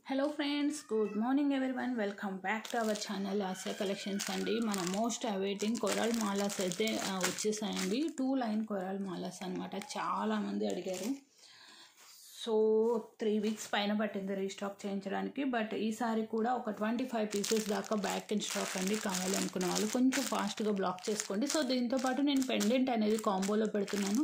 hello friends good morning one welcome back to our channel Asia collections అండి మన most awaiting coral మాలాస్ అయితే ఆ, వచ్చేసాయండి టూ లైన్ కొరల్ మాలాస్ అనమాట చాలామంది అడిగారు సో త్రీ వీక్స్ పైన పట్టింది రీస్టాక్ చేయించడానికి బట్ ఈసారి కూడా ఒక ట్వంటీ ఫైవ్ పీసెస్ దాకా బ్యాక్ ఇన్ స్టాక్ అండి కావాలి అనుకున్న వాళ్ళు కొంచెం ఫాస్ట్గా బ్లాక్ చేసుకోండి సో దీంతో పాటు నేను పెండెంట్ అనేది కాంబోలో పెడుతున్నాను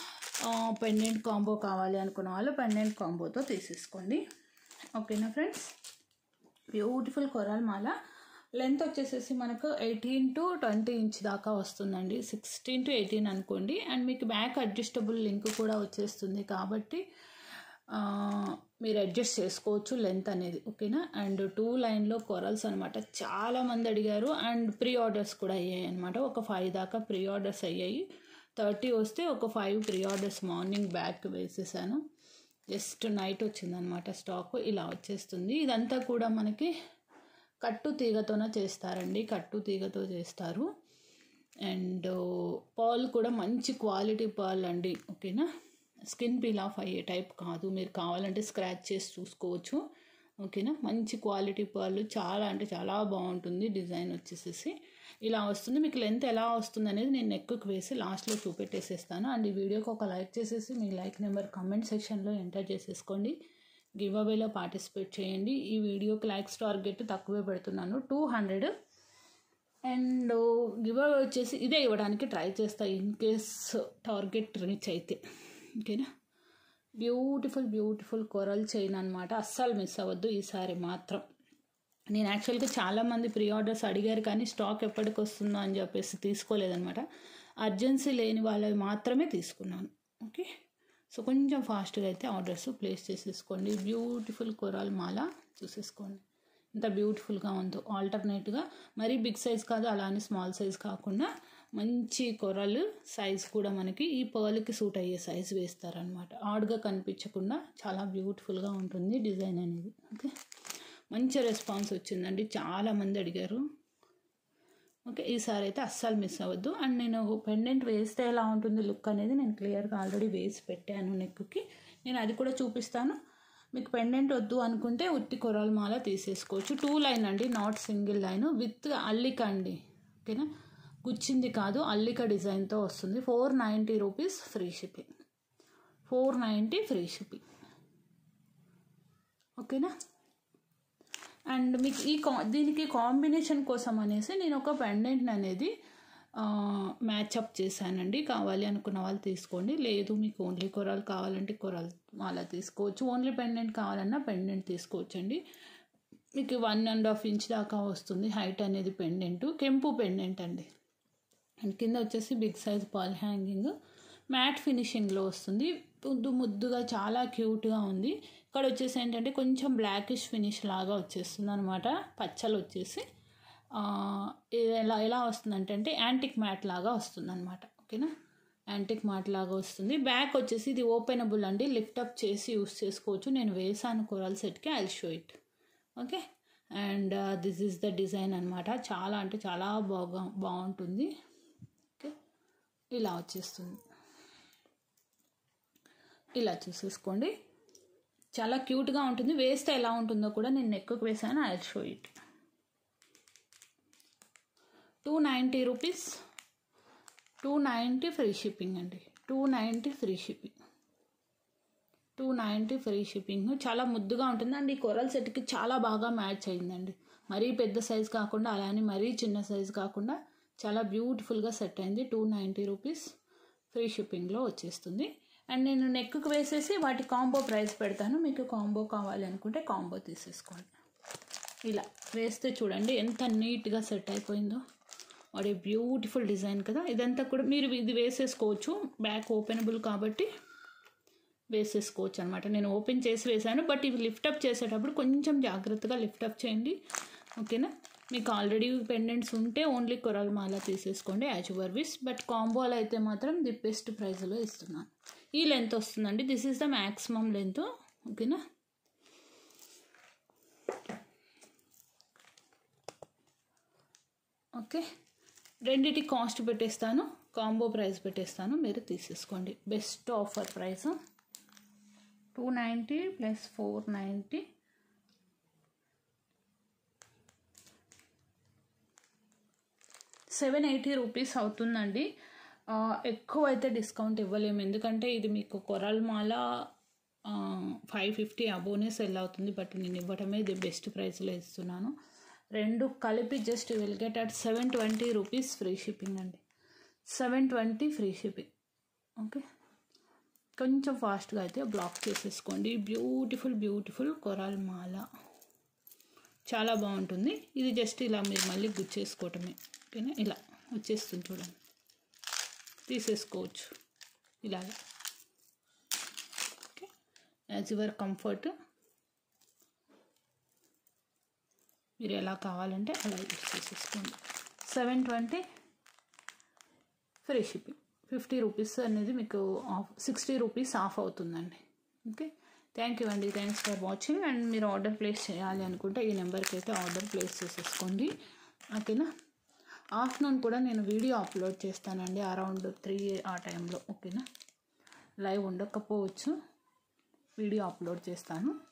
పెండెంట్ కాంబో కావాలి అనుకున్న వాళ్ళు పెండెంట్ కాంబోతో తీసేసుకోండి ఓకేనా ఫ్రెండ్స్ బ్యూటిఫుల్ కొరాల్ మాల లెంత్ వచ్చేసేసి మనకు ఎయిటీన్ టు ట్వంటీ ఇంచ్ దాకా వస్తుందండి సిక్స్టీన్ టు ఎయిటీన్ అనుకోండి అండ్ మీకు బ్యాక్ అడ్జస్టబుల్ లింక్ కూడా వచ్చేస్తుంది కాబట్టి ఆ, మీరు అడ్జస్ట్ చేసుకోవచ్చు లెంత్ అనేది ఓకేనా అండ్ టూ లైన్లో కొరల్స్ అనమాట చాలామంది అడిగారు అండ్ ప్రీ ఆర్డర్స్ కూడా అయ్యాయి అనమాట ఒక ఫైవ్ దాకా ప్రీ ఆర్డర్స్ అయ్యాయి థర్టీ వస్తే ఒక five pre orders morning back వేసేసాను జస్ట్ నైట్ వచ్చిందనమాట స్టాక్ ఇలా వచ్చేస్తుంది ఇదంతా కూడా మనకి కట్టు తీగతోనే చేస్తారండి కట్టు తీగతో చేస్తారు అండ్ పాల్ కూడా మంచి క్వాలిటీ పాల్ అండి ఓకేనా స్కిన్ పీల్ ఆఫ్ అయ్యే టైప్ కాదు మీరు కావాలంటే స్క్రాచ్ చేసి చూసుకోవచ్చు ఓకేనా మంచి క్వాలిటీ పర్లు చాలా అంటే చాలా బాగుంటుంది డిజైన్ వచ్చేసేసి ఇలా వస్తుంది మీకు లెంత్ ఎలా వస్తుంది అనేది నేను నెక్కి వేసి లాస్ట్లో చూపెట్టేసేస్తాను అండ్ ఈ వీడియోకి ఒక లైక్ చేసేసి మీ లైక్ నెంబర్ కామెంట్ సెక్షన్లో ఎంటర్ చేసేసుకోండి గివ్ అవేలో పార్టిసిపేట్ చేయండి ఈ వీడియోకి లైక్స్ టార్గెట్ తక్కువే పెడుతున్నాను two hundred and give away వచ్చేసి ఇదే ఇవ్వడానికి ట్రై చేస్తా ఇన్ కేస్ టార్గెట్ రీచ్ అయితే ఓకేనా బ్యూటిఫుల్ బ్యూటిఫుల్ కొరల్ చైన్ అనమాట అస్సలు మిస్ అవ్వద్దు ఈసారి మాత్రం నేను యాక్చువల్గా చాలామంది ప్రీ ఆర్డర్స్ అడిగారు కానీ స్టాక్ ఎప్పటికి వస్తుందో అని చెప్పేసి తీసుకోలేదనమాట అర్జెన్సీ లేని వాళ్ళవి మాత్రమే తీసుకున్నాను ఓకే సో కొంచెం ఫాస్ట్గా అయితే ఆర్డర్స్ ప్లేస్ చేసేసుకోండి బ్యూటిఫుల్ కొరాల్ మాల చూసేసుకోండి ఎంత బ్యూటిఫుల్గా ఉందో ఆల్టర్నేట్గా మరీ బిగ్ సైజ్ కాదు అలానే స్మాల్ సైజ్ కాకుండా మంచి కొరలు సైజ్ కూడా మనకి ఈ పర్ల్కి సూట్ అయ్యే సైజ్ వేస్తారనమాట ఆడ్గా కనిపించకుండా చాలా బ్యూటిఫుల్గా ఉంటుంది డిజైన్ అనేది ఓకే మంచి రెస్పాన్స్ వచ్చిందండి చాలామంది అడిగారు ఓకే ఈసారి అయితే అస్సలు మిస్ అవ్వద్దు అండ్ నేను పెండెంట్ వేస్తే ఎలా ఉంటుంది లుక్ అనేది నేను క్లియర్గా ఆల్రెడీ వేసి పెట్టాను నెక్కి నేను అది కూడా చూపిస్తాను మీకు పెండెంట్ వద్దు అనుకుంటే ఉత్తి కొరాల మాల తీసేసుకోవచ్చు టూ లైన్ అండి నాట్ సింగిల్ లైన్ విత్ అల్లిక అండి ఓకేనా గుచ్చింది కాదు అల్లిక డిజైన్తో వస్తుంది four ninety rupees free shipping four ninety free shipping ఓకేనా అండ్ మీకు ఈ కా దీనికి కాంబినేషన్ కోసం అనేసి నేను ఒక పెండెంట్ అనేది మ్యాచ్అప్ చేశానండి కావాలి అనుకున్న వాళ్ళు తీసుకోండి లేదు మీకు ఓన్లీ కొరాలు కావాలంటే కొరాలు అలా తీసుకోవచ్చు ఓన్లీ పెండెంట్ కావాలన్నా పెండెంట్ తీసుకోవచ్చండి మీకు వన్ అండ్ హాఫ్ ఇంచ్ దాకా వస్తుంది హైట్ అనేది పెండెంట్ కెంపు పెండెంట్ అండి అండ్ కింద వచ్చేసి బిగ్ సైజ్ పాల్ హ్యాంగింగ్ మ్యాట్ ఫినిషింగ్లో వస్తుంది ముద్దు ముద్దుగా చాలా క్యూట్గా ఉంది ఇక్కడ వచ్చేసి ఏంటంటే కొంచెం బ్లాకిష్ ఫినిష్ లాగా వచ్చేస్తుంది అనమాట పచ్చలు వచ్చేసి ఆ, ఇది ఎలా ఎలా వస్తుందంటే అంటే యాంటిక్ మ్యాట్ లాగా వస్తుంది అనమాట ఓకేనా యాంటిక్ మ్యాట్ లాగా వస్తుంది బ్యాక్ వచ్చేసి ఇది ఓపెనబుల్ అండి లిఫ్ట్ అప్ చేసి యూస్ చేసుకోవచ్చు నేను వేసాను కొరల్ సెట్కి I show it okay and this is the design అనమాట చాలా అంటే చాలా బాగా బాగుంటుంది ఓకే ఇలా వచ్చేస్తుంది ఇలా చూసేసుకోండి చాలా క్యూట్గా ఉంటుంది వేస్తే ఎలా ఉంటుందో కూడా నేను నెక్కు వేసాను I show it two ninety rupees two ninety free shipping అండి two ninety free shipping two ninety free shipping చాలా ముద్దుగా ఉంటుంది అండ్ ఈ కొరల్ సెట్కి చాలా బాగా మ్యాచ్ అయిందండి మరీ పెద్ద సైజ్ కాకుండా అలానే మరీ చిన్న సైజ్ కాకుండా చాలా బ్యూటిఫుల్గా సెట్ అయింది టూ నైంటీ రూపీస్ ఫ్రీ షిప్పింగ్లో వచ్చేస్తుంది అండ్ నేను నెక్కి వేసేసి వాటి కాంబో ప్రైస్ పెడతాను మీకు కాంబో కావాలి అనుకుంటే కాంబో తీసేసుకోండి ఇలా వేస్తే చూడండి ఎంత నీట్గా సెట్ అయిపోయిందో వాడి బ్యూటిఫుల్ డిజైన్ కదా ఇదంతా కూడా మీరు ఇది వేసేసుకోవచ్చు బ్యాక్ ఓపెనబుల్ కాబట్టి వేసేసుకోవచ్చు అనమాట నేను ఓపెన్ చేసి వేసాను బట్ ఇవి లిఫ్టప్ చేసేటప్పుడు కొంచెం జాగ్రత్తగా లిఫ్టప్ చేయండి ఓకేనా మీకు ఆల్రెడీ పెండెంట్స్ ఉంటే ఓన్లీ కొరల్ మాల తీసేసుకోండి యాజ్ యువర్ విస్ బట్ కాంబోలో అయితే మాత్రం ది బెస్ట్ ప్రైస్లో ఇస్తున్నాను ఈ లెంత్ వస్తుందండి this is the maximum length ఓకేనా ఓకే రెండిటి కాస్ట్ పెట్టేస్తాను కాంబో ప్రైస్ పెట్టేస్తాను మీరు తీసేసుకోండి best offer price two ninety plus four ninety seven eighty rupees అవుతుందండి ఆ, ఎక్కువ అయితే డిస్కౌంట్ ఇవ్వలేము ఎందుకంటే ఇది మీకు కొరల్ మాల ఫైవ్ ఫిఫ్టీ అబోనే సెల్ అవుతుంది బట్ నేను ఇవ్వటమే ఇది బెస్ట్ ప్రైస్లో ఇస్తున్నాను రెండు కలిపి just will get at seven twenty rupees free shipping అండి seven twenty free shipping okay కొంచెం ఫాస్ట్గా అయితే బ్లాక్ చేసేసుకోండి బ్యూటిఫుల్ బ్యూటిఫుల్ కొరాల్ మాల చాలా బాగుంటుంది ఇది జస్ట్ ఇలా మీరు మళ్ళీ గుచ్చేసుకోవటమే ఓకేనా ఇలా వచ్చేస్తుంది చూడండి తీసేసుకోవచ్చు ఇలాగా ఓకే యాజ్ యువర్ కంఫర్ట్ మీరు ఎలా కావాలంటే అలా యూస్ చేసేసుకోండి seven twenty free shipping fifty rupees అనేది మీకు ఆఫ్ సిక్స్టీ రూపీస్ ఆఫ్ అవుతుందండి ఓకే థ్యాంక్ యూ అండి థ్యాంక్స్ ఫర్ వాచింగ్ అండ్ మీరు ఆర్డర్ ప్లేస్ చేయాలి అనుకుంటే ఈ నెంబర్కి అయితే ఆర్డర్ ప్లేస్ చేసేసుకోండి ఓకేనా ఆఫ్టర్నూన్ కూడా నేను వీడియో అప్లోడ్ చేస్తానండి అరౌండ్ త్రీ ఆ టైంలో ఓకేనా లైవ్ ఉండకపోవచ్చు వీడియో అప్లోడ్ చేస్తాను